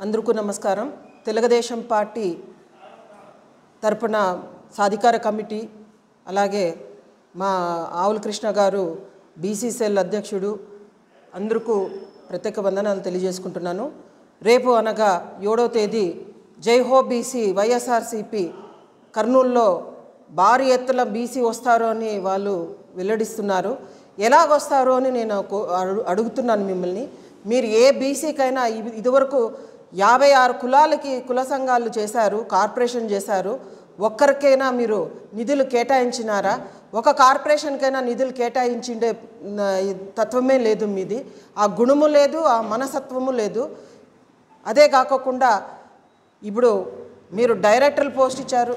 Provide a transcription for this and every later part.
అందరికీ నమస్కారం తెలుగుదేశం పార్టీ తరపున సాధికార కమిటీ అలాగే మా ఆవుల కృష్ణ గారు బీసీసీఎల్ అధ్యక్షుడు అందరికీ ప్రత్యేక వందనాలు తెలియజేసుకుంటున్నాను రేపు అనగా ఏడో తేదీ జై హో బీసీ వైఎస్ఆర్సీపీ కర్నూలులో భారీ ఎత్తున బీసీ వస్తారు అని వాళ్ళు వెల్లడిస్తున్నారు ఎలాగొస్తారు అని నేను కో- అడు- అడుగుతున్నాను మిమ్మల్ని మీరు ఏ బీసీకైనా ఇవి- ఇదివరకు యాభై ఆరు కులాలకి కుల సంఘాలు చేశారు కార్పొరేషన్ చేశారు ఒక్కరికైనా మీరు నిధులు కేటాయించినారా ఒక కార్పొరేషన్కైనా నిధులు కేటాయించిండే న, ఈ తత్వమే లేదు మీది ఆ గుణము లేదు ఆ మనసత్వము లేదు అదే కాకోకుండా ఇప్పుడు మీరు డైరెక్టర్ పోస్ట్ ఇచ్చారు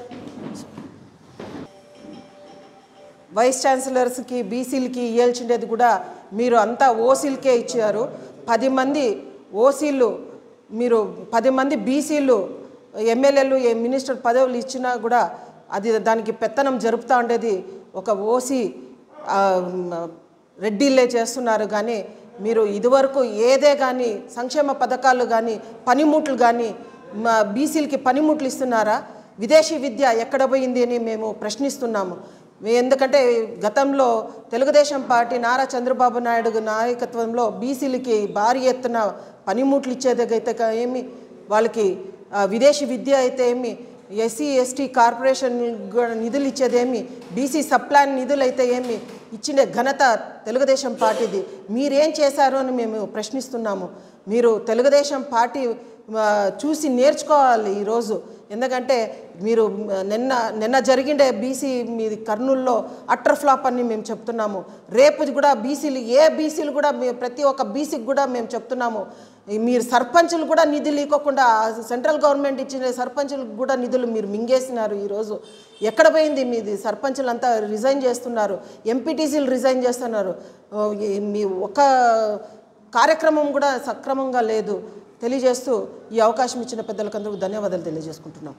వైస్ ఛాన్సలర్స్కి బీసీలకి ఇవ్వాల్సిండేది కూడా మీరు అంతా ఓసీలకే ఇచ్చారు పది మంది ఓసీలు మీరు పది మంది బీసీలు ఎమ్మెల్యేలు ఏ మినిస్టర్ పదవులు ఇచ్చినా కూడా అది దానికి పెత్తనం జరుపుతూ ఉండేది ఒక ఓసీ ఆ, మ, రెడ్డిలే చేస్తున్నారు కానీ మీరు ఇదివరకు ఏదే కానీ సంక్షేమ పథకాలు కానీ పనిముట్లు కానీ మా బీసీలకి పనిముట్లు ఇస్తున్నారా విదేశీ విద్య ఎక్కడ పోయింది అని మేము ప్రశ్నిస్తున్నాము ఎందుకంటే గతంలో తెలుగుదేశం పార్టీ నారా చంద్రబాబు నాయుడు నాయకత్వంలో బీసీలకి భారీ ఎత్తున పనిముట్లు ఇచ్చేదైతే కా- ఏమి వాళ్ళకి ఆ, విదేశీ విద్య అయితే ఏమి ఎస్సీ ఎస్టీ కార్పొరేషన్ కూడా నిధులు ఇచ్చేదేమి బీసీ సప్లాన్ నిధులు అయితే ఏమి ఇచ్చిన ఘనత తెలుగుదేశం పార్టీది మీరేం చేశారు అని మేము ప్రశ్నిస్తున్నాము మీరు తెలుగుదేశం పార్టీ ఆ, చూసి నేర్చుకోవాలి ఈరోజు ఎందుకంటే మీరు మ, నిన్న నిన్న జరిగిండే బీసీ మీది కర్నూలులో అట్టర్ ఫ్లాప్ అని మేము చెప్తున్నాము రేపు కూడా బీసీలు ఏ బీసీలు కూడా మీ ప్రతి ఒక్క బీసీకి కూడా మేము చెప్తున్నాము ఈ మీరు సర్పంచులు కూడా నిధులు ఇవ్వకుండా సెంట్రల్ గవర్నమెంట్ ఇచ్చిన సర్పంచులకు కూడా నిధులు మీరు మింగేసినారు ఈరోజు ఎక్కడ పోయింది మీది సర్పంచులు అంతా రిజైన్ చేస్తున్నారు ఎంపీటీసీలు రిజైన్ చేస్తున్నారు ఓ, ఈ- మీ ఒక కార్యక్రమం కూడా సక్రమంగా లేదు తెలియజేస్తూ ఈ అవకాశం ఇచ్చిన పెద్దలకందరూ ధన్యవాదాలు తెలియజేసుకుంటున్నాం